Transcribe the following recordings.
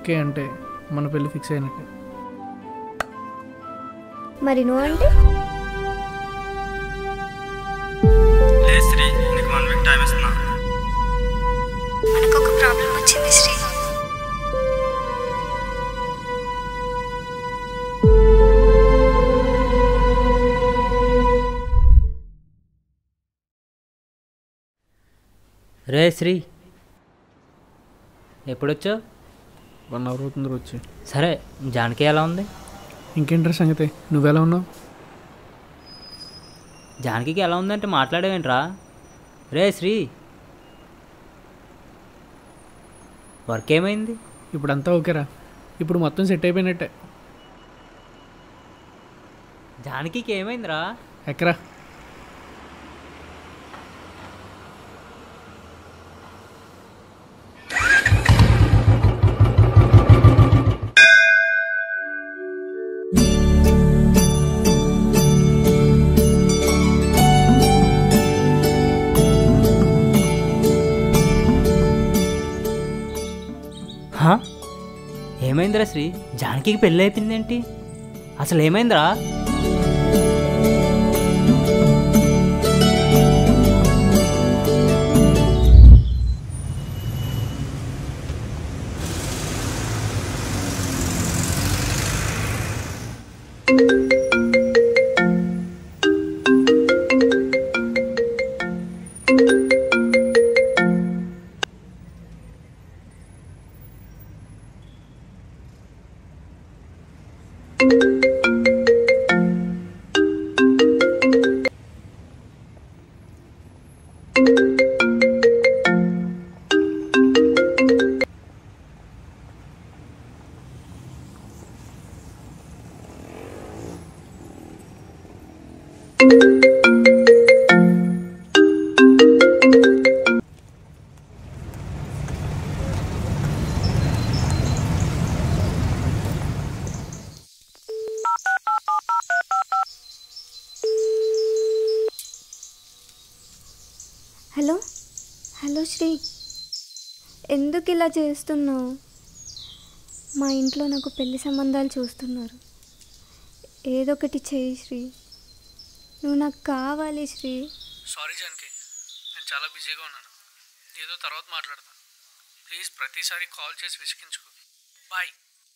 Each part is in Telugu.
ఓకే అంటే మన పెళ్ళి ఫిక్స్ అయినట్టే మరి నువ్వు అంటే లేదు శ్రీ నీకు వన్ వీక్ టైం ఇస్తున్నా మనకు ఒక ప్రాబ్లం వచ్చింది శ్రీ రే శ్రీ ఎప్పుడొచ్చావు వన్ అవర్ అవుతుంది వచ్చి సరే జానకి ఎలా ఉంది ఇంకేంట్రా సంగతి నువ్వెలా ఉన్నావు జానకి ఎలా ఉందంటే మాట్లాడేవేంట్రా రే శ్రీ వర్క్ ఏమైంది ఇప్పుడు అంతా ఓకేరా ఇప్పుడు మొత్తం సెట్ అయిపోయినట్టే జానకి ఏమైందిరా ఎక్కరా హా? ఏమైందిరా శ్రీ జానకి పెళ్ళి అయిపోయిందేంటి అసలు ఏమైందిరా హలో హలో శ్రీ ఎందుకు ఇలా చేస్తున్నావు మా ఇంట్లో నాకు పెళ్లి సంబంధాలు చూస్తున్నారు ఏదో ఒకటి చేయి శ్రీ నువ్వు నాకు కావాలి శ్రీ సారీ జానకి నేను చాలా బిజీగా ఉన్నాను ఏదో తర్వాత మాట్లాడతాను ప్లీజ్ ప్రతిసారి కాల్ చేసి విసిగించుకో బాయ్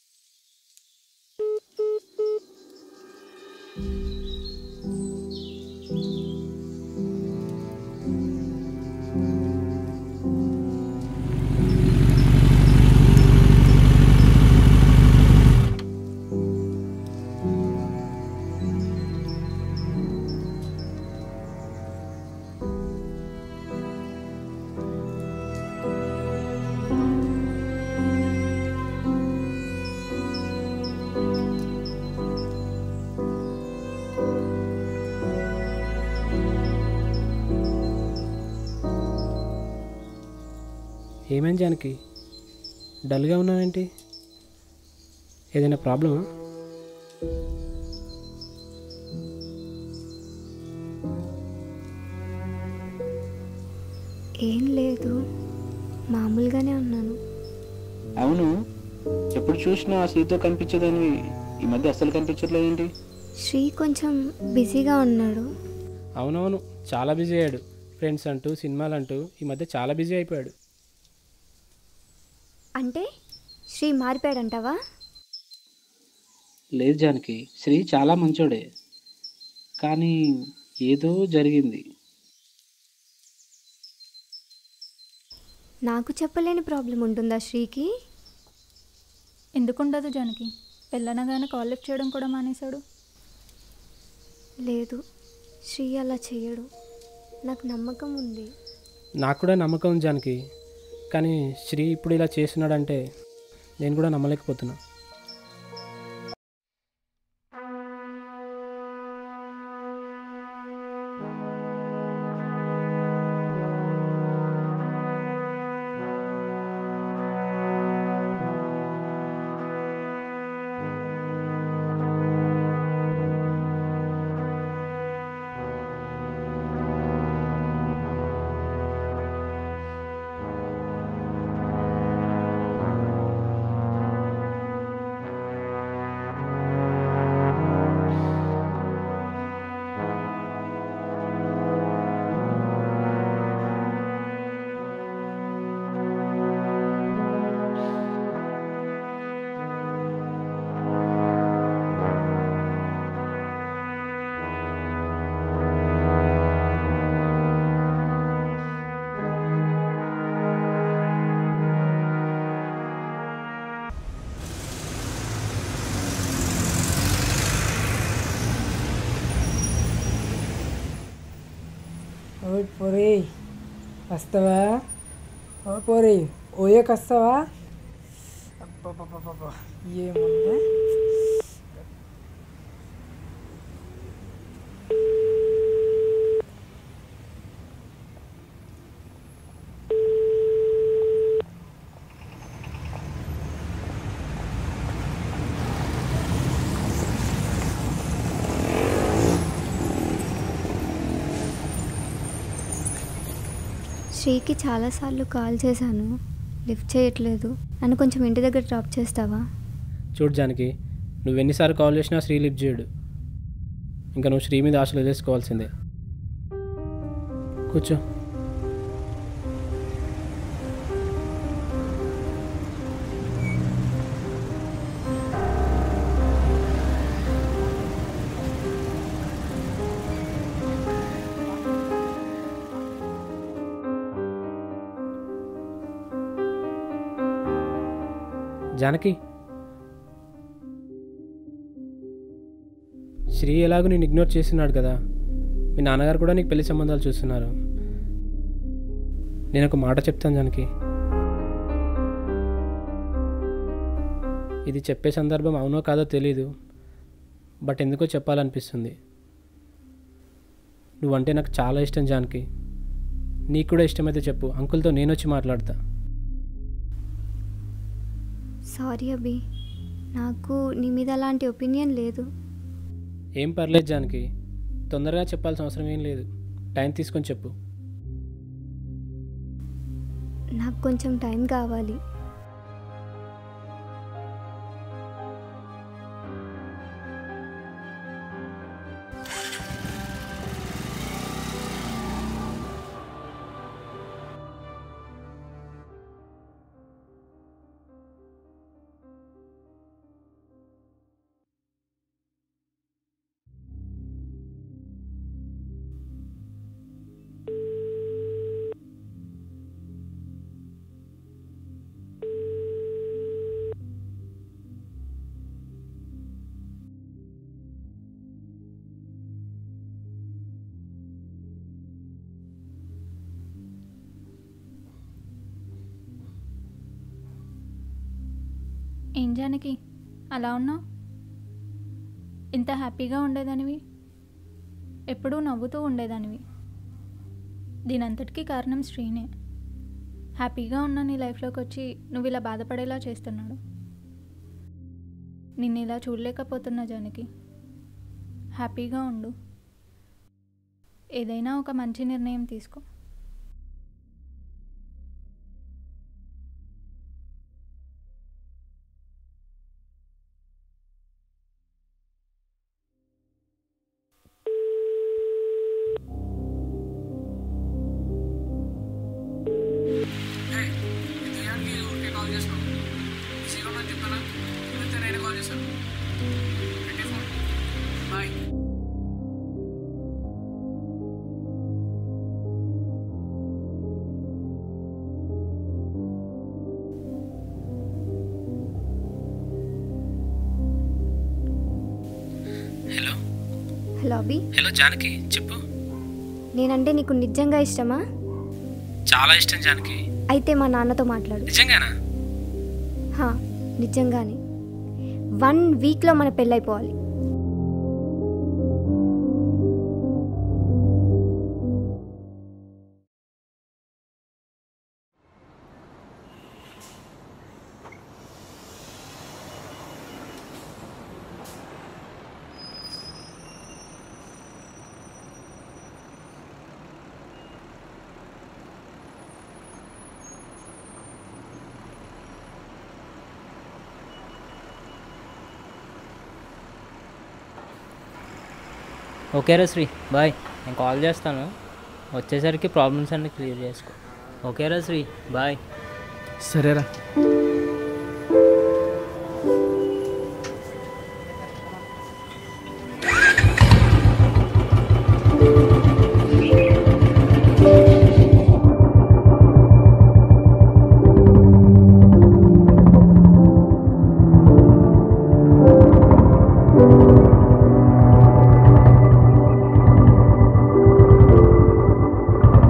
ఏమేం జానకి డల్గా ఉన్నావేంటి ఏదైనా ప్రాబ్లమా ఏం లేదు మామూలుగానే ఉన్నాను అవును ఎప్పుడు చూసినా శ్రీతో కనిపించదని ఈ మధ్య అస్సలు కనిపించట్లేదేంటి శ్రీ కొంచెం బిజీగా ఉన్నాడు అవునవును చాలా బిజీ అయ్యాడు ఫ్రెండ్స్ అంటూ సినిమాలు అంటూ ఈ మధ్య చాలా బిజీ అయిపోయాడు అంటే శ్రీ మారిపోయాడంటావా లేదు జానకి శ్రీ చాలా మంచోడే కానీ ఏదో జరిగింది నాకు చెప్పలేని ప్రాబ్లం ఉంటుందా శ్రీకి ఎందుకుండదు జానకి పెళ్ళనగానే కాల్ లిఫ్ట్ చేయడం కూడా మానేశాడు లేదు శ్రీ అలా చేయడు నాకు నమ్మకం ఉంది నాకు కూడా నమ్మకం ఉంది జానకి కానీ శ్రీ ఇప్పుడు ఇలా చేస్తున్నాడంటే నేను కూడా నమ్మలేకపోతున్నా ఓయ్ పొరి వస్తావా ఓ పొరి ఓయకి వస్తావా అబ్బబ్బబ్బబ్బబ్బ. ఏముంది శ్రీకి చాలాసార్లు కాల్ చేశాను లిఫ్ట్ చేయట్లేదు నన్ను కొంచెం ఇంటి దగ్గర డ్రాప్ చేస్తావా చూడు జానకి నువ్వు ఎన్నిసార్లు కాల్ చేసినా శ్రీ లిఫ్ట్ చేయడు ఇంకా నువ్వు శ్రీ మీద ఆశలు వదిలేసుకోవాల్సిందే కూర్చో జానకి శ్రీ ఎలాగో నేను ఇగ్నోర్ చేస్తున్నాడు కదా మీ నాన్నగారు కూడా నీకు పెళ్లి సంబంధాలు చూస్తున్నారు నేను ఒక మాట చెప్తాను జానకి ఇది చెప్పే సందర్భం అవునో కాదో తెలీదు బట్ ఎందుకో చెప్పాలనిపిస్తుంది నువ్వంటే నాకు చాలా ఇష్టం జానకి నీకు కూడా ఇష్టమైతే చెప్పు అంకుల్తో నేను వచ్చి మాట్లాడతా సారీ అభి నాకు నీ మీద అలాంటి ఒపీనియన్ లేదు ఏం పర్లేదు జానకి తొందరగా చెప్పాల్సిన అవసరం ఏం లేదు టైం తీసుకొని చెప్పు నాకు కొంచెం టైం కావాలి ఏం జానకి అలా ఉన్నావు ఇంత హ్యాపీగా ఉండేదానివి ఎప్పుడూ నవ్వుతూ ఉండేదానివి దీనంతటికీ కారణం శ్రీనే హ్యాపీగా ఉన్న నీ లైఫ్లోకి వచ్చి నువ్వు ఇలా బాధపడేలా చేస్తున్నాడు నిన్ను ఇలా చూడలేకపోతున్నా జానకి హ్యాపీగా ఉండు ఏదైనా ఒక మంచి నిర్ణయం తీసుకో ఎందుకు ఊరికే కాల్ చేసినావు బిజీగా ఉన్నా చెప్పానా ఇంత నేను కాల్ చేశాను పెట్టే phone bye hello hello Abhi hello Janaki చెప్పు నేనంటే నీకు నిజంగా ఇష్టమా చాలా ఇష్టం జానకి అయితే మా నాన్నతో మాట్లాడు నిజంగానా హా నిజంగానే వన్ వీక్లో మన పెళ్ళైపోవాలి ఓకేరా శ్రీ బాయ్ నేను కాల్ చేస్తాను వచ్చేసరికి ప్రాబ్లమ్స్ అన్నీ క్లియర్ చేసుకో ఓకేరా శ్రీ బాయ్ సరేరా ఆ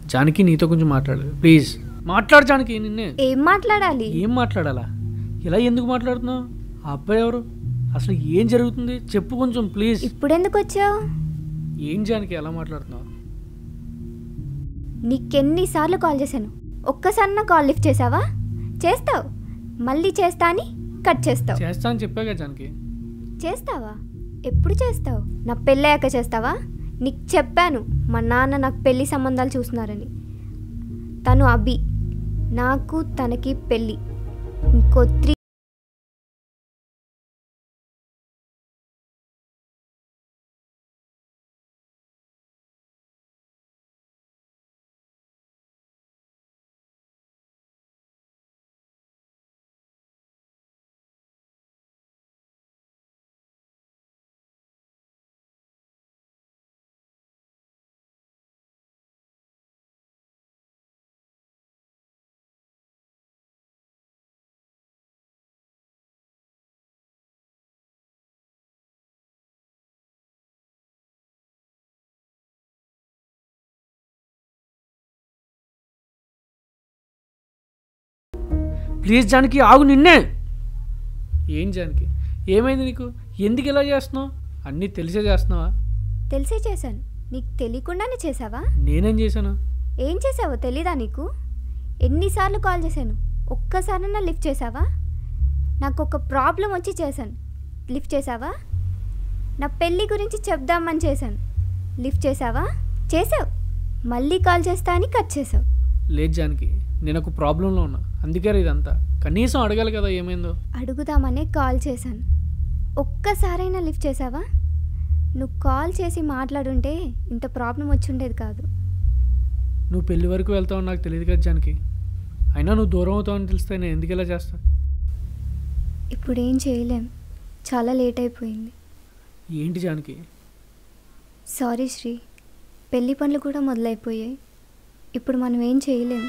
జానకి నీతో కొంచెం మాట్లాడాలి ప్లీజ్ మాట్లాడు జానకి నిన్నే ఏం మాట్లాడాలి ఏం మాట్లాడాలా ఇలా ఎందుకు మాట్లాడుతున్నావు ఆ అబ్బాయి ఎవరు అసలు ఏం జరుగుతుంది చెప్పు కొంచెం ప్లీజ్ ఇప్పుడెందుకు వచ్చావు ఏం జానకి ఎలా మాట్లాడుతున్నావు నీకెన్నిసార్లు కాల్ చేశాను ఒక్కసారి కాల్ లిఫ్ట్ చేసావా చేస్తావు మళ్ళీ చేస్తా అని కట్ చేస్తావు చేస్తా అని చెప్పాగా జానకి చేస్తావా ఎప్పుడు చేస్తావు నా పెళ్ళయ్యాక చేస్తావా నీకు చెప్పాను మా నాన్న నాకు పెళ్లి సంబంధాలు చూస్తున్నారని తను అభి నాకు తనకి పెళ్ళి ఇంకో త్రీ ప్లీజ్ జానకి ఆగు నిన్నే ఏం జానకి ఏమైంది నీకు ఎందుకు ఇలా చేస్తున్నావు అన్నీ తెలిసే చేస్తున్నావా తెలిసే చేశాను నీకు తెలియకుండానే చేసావా నేనేం చేశాను ఏం చేసావో తెలీదా నీకు ఎన్నిసార్లు కాల్ చేశాను ఒక్కసారన్నా లిఫ్ట్ చేసావా నాకు ఒక ప్రాబ్లం వచ్చి చేశాను లిఫ్ట్ చేసావా నా పెళ్ళి గురించి చెప్దామని చేశాను లిఫ్ట్ చేసావా చేసావు మళ్ళీ కాల్ చేస్తా అని కట్ చేసావు లేదు జానకి నేను ఒక ప్రాబ్లంలో ఉన్నా అందుకే రా ఇదంతా కనీసం అడగాలి కదా ఏమైందో అడుగుదామనే కాల్ చేశాను ఒక్కసారైనా లిఫ్ట్ చేసావా నువ్వు కాల్ చేసి మాట్లాడుంటే ఇంత ప్రాబ్లం వచ్చి ఉండేది కాదు నువ్వు పెళ్లి వరకు వెళ్తావు నాకు తెలియదు కదా జానకి అయినా నువ్వు దూరం అవుతావని తెలిస్తే నేను ఎందుకు ఇలా చేస్తా ఇప్పుడు ఏం చేయలేం చాలా లేట్ అయిపోయింది ఏంటి జానకి సారీ శ్రీ పెళ్లి పనులు కూడా మొదలైపోయాయి ఇప్పుడు మనం ఏం చేయలేం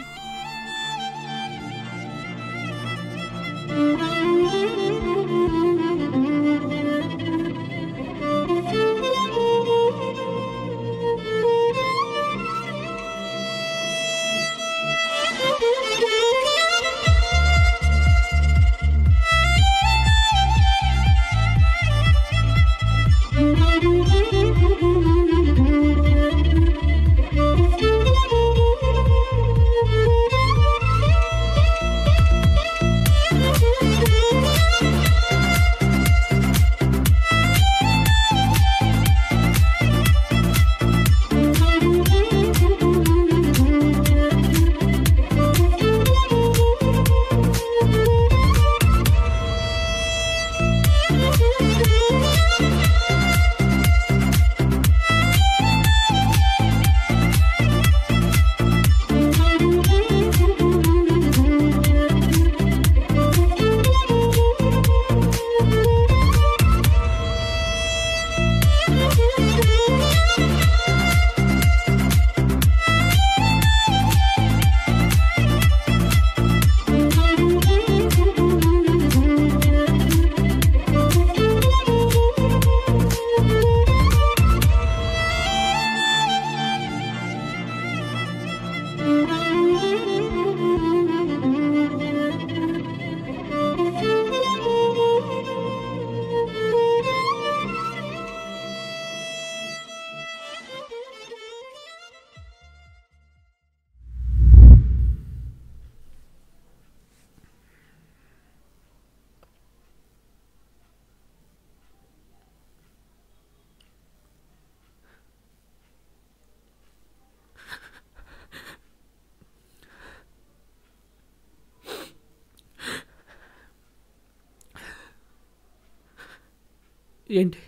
ఏంటి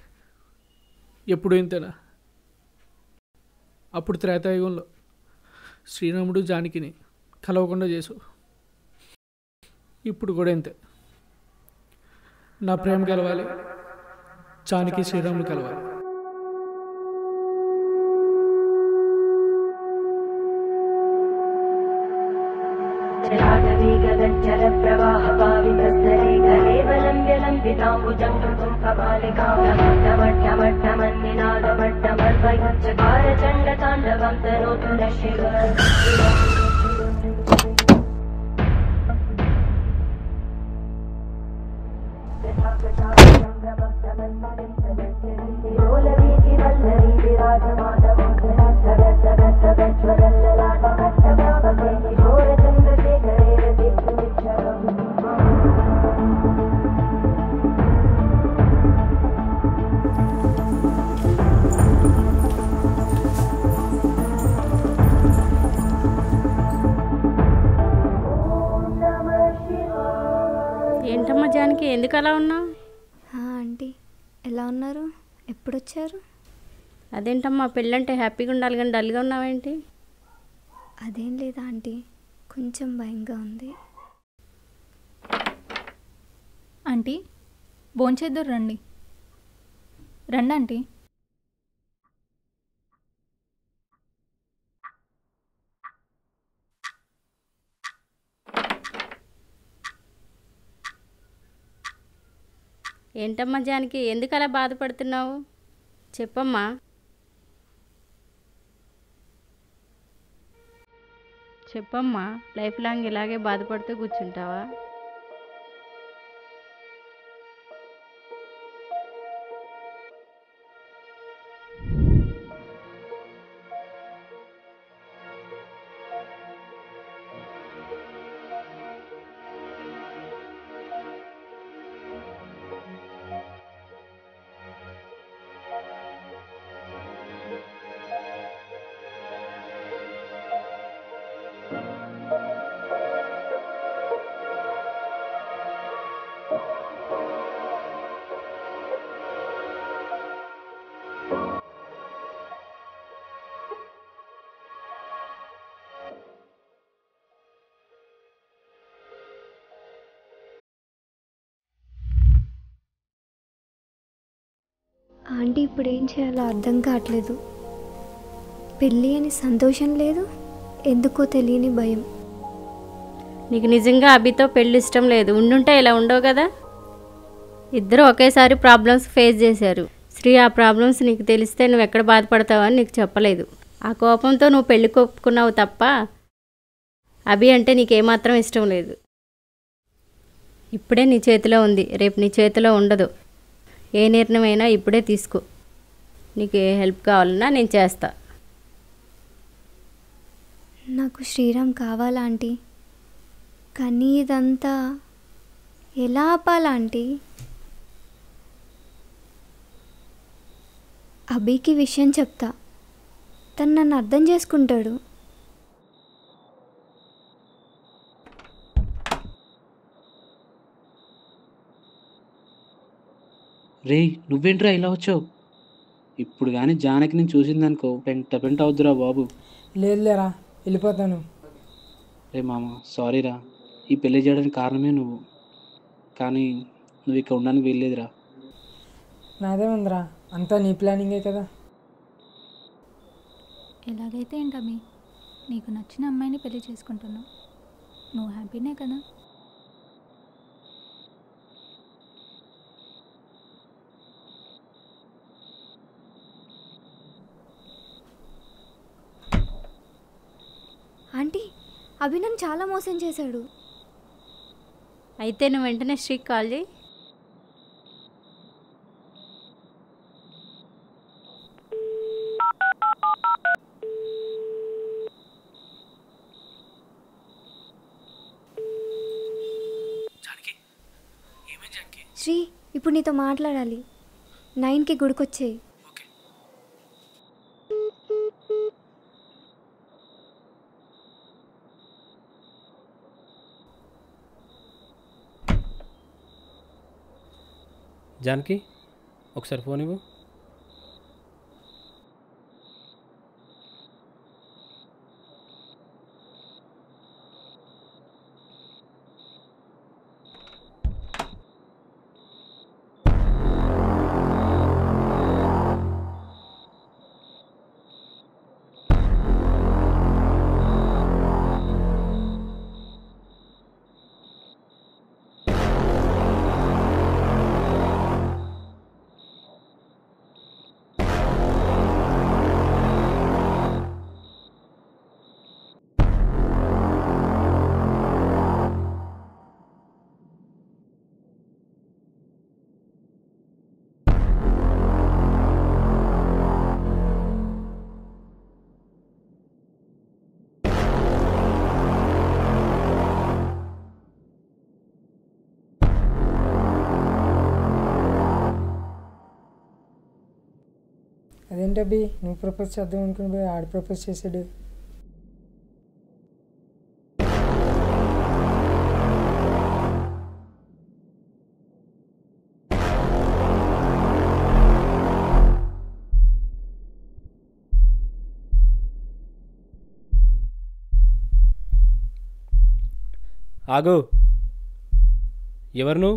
ఎప్పుడు ఇంతేనా అప్పుడు త్రేతాయుగంలో శ్రీరాముడు జానకిని కలవకుండా చేసు ఇప్పుడు కూడా ఇంతే నా ప్రేమ కలవాలి జానకి శ్రీరాముడు కలవాలి प्रवाहपावितस्तरे कलेवलम्ब्य लम्बिताम्बुजङ्कृतुं कपालिकामट्टमट्टमट्टमन्निनादमट्टमर्वयच्चकारचण्डताण्डवं तनोतु न शिव ఏంటమ్మా జానకి ఎందుకు అలా ఉన్నావు ఆంటీ ఎలా ఉన్నారు ఎప్పుడొచ్చారు అదేంటమ్మా పెళ్ళంటే హ్యాపీగా ఉండాలి కానీ డల్గా ఉన్నావేంటి అదేం లేదా ఆంటీ కొంచెం భయంగా ఉంది ఆంటీ భోంచేద్దరు రండి రండి ఆంటీ ఏంటమ్మా జానకి ఎందుకు అలా బాధపడుతున్నావు చెప్పమ్మా చెప్పమ్మా లైఫ్ లాంగ్ ఇలాగే బాధపడుతూ కూర్చుంటావా ఆంటీ ఇప్పుడు ఏం చేయాలో అర్థం కావట్లేదు పెళ్ళి అని సంతోషం లేదు ఎందుకో తెలియని భయం నీకు నిజంగా అభితో పెళ్ళి ఇష్టం లేదు ఉండుంటే ఇలా ఉండవు కదా ఇద్దరు ఒకేసారి ప్రాబ్లమ్స్ ఫేస్ చేశారు శ్రీ ఆ ప్రాబ్లమ్స్ నీకు తెలిస్తే నువ్వు ఎక్కడ బాధపడతావు అని నీకు చెప్పలేదు ఆ కోపంతో నువ్వు పెళ్లి కొప్పుకున్నావు తప్ప అభి అంటే నీకేమాత్రం ఇష్టం లేదు ఇప్పుడే నీ చేతిలో ఉంది రేపు నీ చేతిలో ఉండదు ఏ నిర్ణయమైనా ఇప్పుడే తీసుకో నీకు ఏ హెల్ప్ కావాలన్నా నేను చేస్తా నాకు శ్రీరామ్ కావాలా ఆంటీ కానీ ఇదంతా ఎలా ఆపాలా ఆంటీ అభికి విషయం చెప్తా తను నన్ను అర్థం చేసుకుంటాడు రే నువ్వేంట్రా ఇలా వచ్చావు ఇప్పుడు కానీ జానకి నేను చూసిందనుకో పెంట పెంట అవుద్దురా బాబు లేదు లేరా వెళ్ళిపోతాను రే మామ సారీరా ఈ పెళ్లి చేయడానికి కారణమే నువ్వు కానీ నువ్వు ఇక్కడ ఉండడానికి వెళ్ళలేదురా నాదేముందిరా అంతా నీ ప్లానింగే కదా ఎలాగైతే ఏంటమ్మి నీకు నచ్చిన అమ్మాయిని పెళ్లి చేసుకుంటున్నావు నువ్వు హ్యాపీనే కదా ఆంటీ అభి నన్ను చాలా మోసం చేశాడు అయితే నువ్వు వెంటనే శ్రీకి కాల్ చేయి శ్రీ ఇప్పుడు నీతో మాట్లాడాలి నైన్కి గుడికొచ్చేయి జానకి ఒకసారి ఫోన్ ఇవ్వు అదేంటబ్బి నువ్వు ప్రపోజ్ చేద్దాం అనుకుని పోయి ఆడు ప్రపోజ్ చేశాడు ఆగు ఎవరు నువ్వు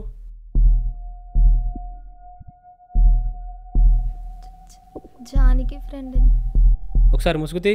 జానికి ఫ్రెండ్ ఒకసారి ముసుగుతి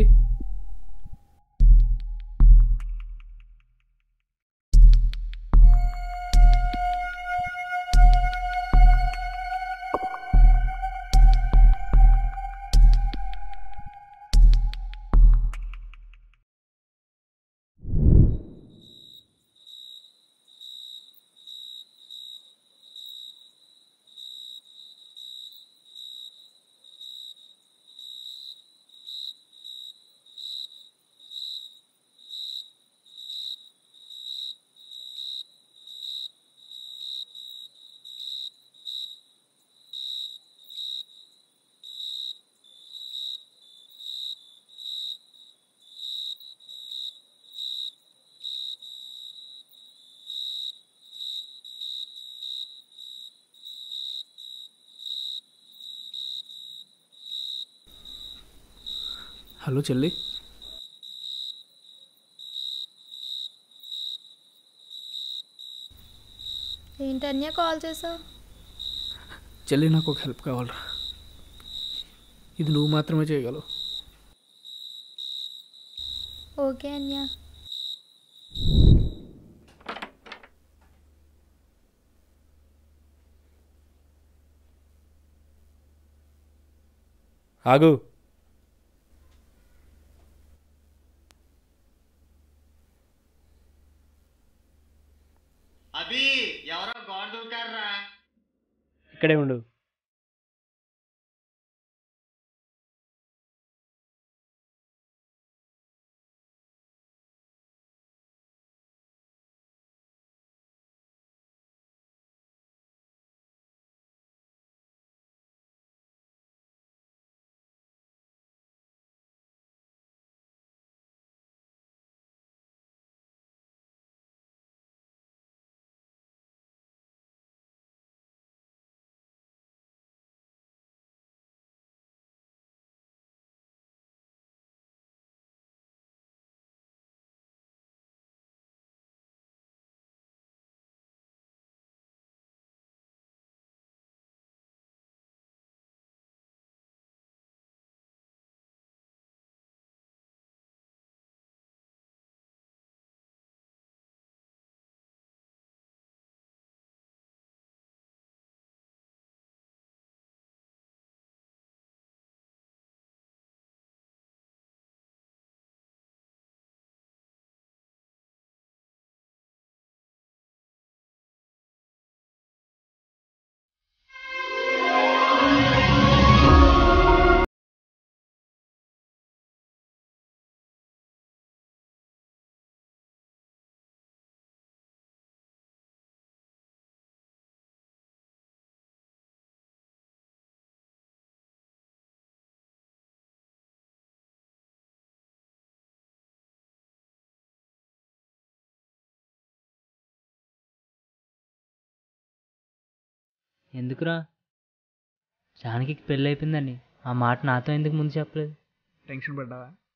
హలో చెల్లి ఏంటన్యా కాల్ చేసావు చెల్లి నాకు ఒక హెల్ప్ కావాలరా ఇది నువ్వు మాత్రమే చేయగలవు ఓకే అన్యా ఆగు అభి ఎవరో గోడ దూకారా ఇక్కడే ఉండు ఎందుకురా జానకి పెళ్ళి అయిపోయిందని ఆ మాట నాతో ఎందుకు ముందు చెప్పలేదు టెన్షన్ పడ్డావా